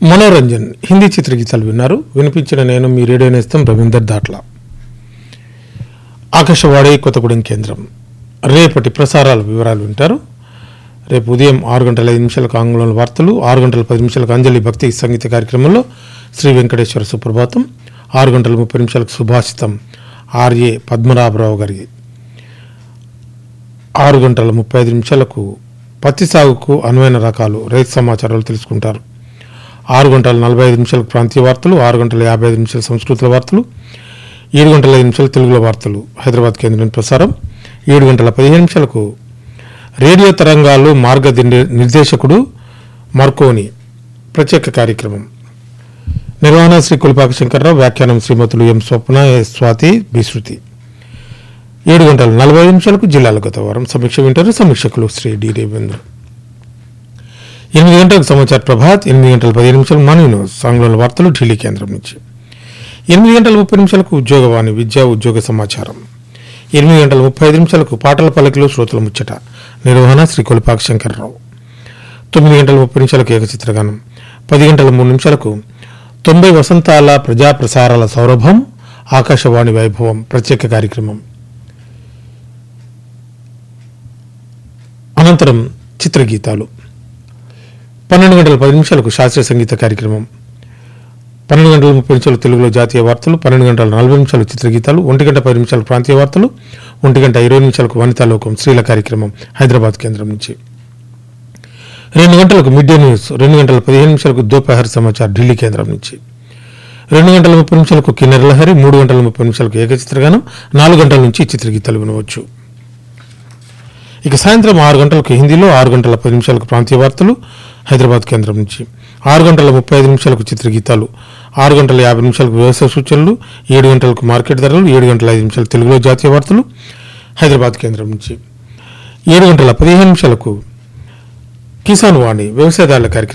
మనోరంజన్ హిందీ చిత్రగీతాలు విన్నారు వినిపించిన నేను మీ రేడియో నేస్తం రవీందర్ దాట్ల ఆకాశవాణి కొత్తగూడెం కేంద్రం రేపటి ప్రసారాల వివరాలు వింటారు రేపు ఉదయం ఆరు గంటల ఐదు నిమిషాలకు ఆంగ్లంలో వార్తలు ఆరు గంటల పది నిమిషాలకు అంజలి భక్తి సంగీత కార్యక్రమంలో శ్రీ వెంకటేశ్వర సుప్రభాతం ఆరు గంటల ముప్పై నిమిషాలకు సుభాషితం ఆర్ఏ పద్మనాభరావు గారి ఆరు గంటల ముప్పై ఐదు నిమిషాలకు పత్తి సాగుకు అనువైన రకాలు రైతు సమాచారాలు తెలుసుకుంటారు ఆరు గంటల నలభై ఐదు నిమిషాలకు ప్రాంతీయ వార్తలు ఆరు గంటల యాభై ఐదు నిమిషాల సంస్కృతుల వార్తలు ఏడు గంటల ఐదు నిమిషాలు తెలుగులో వార్తలు హైదరాబాద్ కేంద్రం ప్రసారం ఏడు గంటల పదిహేను నిమిషాలకు రేడియో తరంగాలు మార్గ నిర్దేశకుడు మార్కోని ప్రత్యేక కార్యక్రమం నిర్వహణ శ్రీ కులిపాక శంకర్రావు వ్యాఖ్యానం శ్రీమతులు ఎం స్వప్న ఎస్ స్వాతి బిశ్రుతి ఏడు గంటల నలభై ఐదు నిమిషాలకు జిల్లాల గత వారం సమీక్ష వింటారు సమీక్షకులు శ్రీ డి దేవేంద్ర ఎనిమిది గంటలకు సమాచార ప్రభాత్ ఎనిమిది గంటల పదిహేను నిమిషాలు మన న్యూస్ ఆంగ్లంలో వార్తలు ఢిల్లీ కేంద్రం నుంచి ఎనిమిది గంటల ముప్పై నిమిషాలకు ఉద్యోగవాణి విద్యా ఉద్యోగ సమాచారం ఎనిమిది గంటల ముప్పై ఐదు నిమిషాలకు పాటల పల్లకిలో శ్రోతల ముచ్చట నిర్వహణ శ్రీ కొలిపాక శంకర్రావు తొమ్మిది గంటల ముప్పై నిమిషాలకు ఏకచిత్రగానం పది గంటల మూడు నిమిషాలకు తొంభై వసంతాల ప్రజా ప్రసారాల సౌరభం ఆకాశవాణి వైభవం ప్రత్యేక కార్యక్రమం అనంతరం చిత్రగీతాలు పన్నెండు గంటల పది నిమిషాలకు శాస్త్రీయ సంగీత కార్యక్రమం పన్నెండు గంటల ముప్పై నిమిషాలు తెలుగులో జాతీయ వార్తలు పన్నెండు గంటల నలభై నిమిషాలు చిత్రగీతాలు ఒంటి గంట పది నిమిషాలు ప్రాంతీయ వార్తలు ఒంటి గంట ఇరవై నిమిషాలకు వనితా లోకం స్త్రీల కార్యక్రమం హైదరాబాద్ కేంద్రం నుంచి రెండు గంటలకు మిడ్ డే న్యూస్ రెండు గంటల పదిహేను నిమిషాలకు దోపహర్ సమాచార్ ఢిల్లీ కేంద్రం నుంచి రెండు గంటల ముప్పై నిమిషాలకు కిన్నెర లహరి మూడు గంటల ముప్పై నిమిషాలకు ఏకచిత్రగానం నాలుగు గంటల నుంచి చిత్రగీతాలు వినవచ్చు ఇక సాయంత్రం ఆరు గంటలకు హిందీలో ఆరు గంటల పది నిమిషాలకు ప్రాంతీయ వార్తలు హైదరాబాద్ కేంద్రం నుంచి ఆరు గంటల ముప్పై ఐదు నిమిషాలకు చిత్రగీతాలు ఆరు గంటల యాభై నిమిషాలకు వ్యవసాయ సూచనలు ఏడు గంటలకు మార్కెట్ ధరలు ఏడు గంటల ఐదు నిమిషాలు తెలుగులో జాతీయ వార్తలు హైదరాబాద్ కేంద్రం నుంచి ఏడు గంటల పదిహేను నిమిషాలకు కిసాన్ వాణి వ్యవసాయదారుల కార్యక్రమం